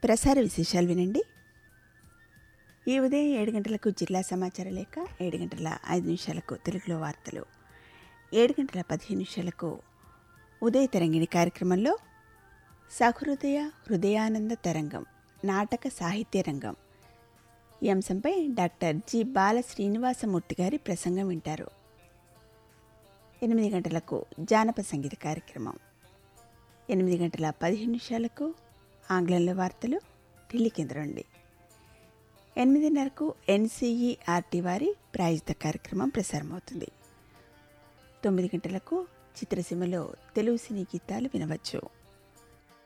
ప్రసార విశేషాలు వినండి ఈ ఉదయం ఏడు గంటలకు జిల్లా సమాచార లేఖ ఏడు గంటల ఐదు నిమిషాలకు తెలుగులో వార్తలు ఏడు గంటల పదిహేను నిమిషాలకు ఉదయ తరంగిణి కార్యక్రమంలో సహృదయ హృదయానంద తరంగం నాటక సాహిత్య రంగం ఈ అంశంపై డాక్టర్ జి బాల శ్రీనివాసమూర్తి గారి ప్రసంగం వింటారు ఎనిమిది గంటలకు జానపద సంగీత కార్యక్రమం ఎనిమిది గంటల పదిహేను నిమిషాలకు ఆంగ్లంలో వార్తలు ఢిల్లీ కేంద్రం నుండి ఎనిమిదిన్నరకు ఎన్సీఈఆర్టీ వారి ప్రాయోజిత కార్యక్రమం ప్రసారమవుతుంది తొమ్మిది గంటలకు చిత్రసీమలో తెలుగు సినీ గీతాలు వినవచ్చు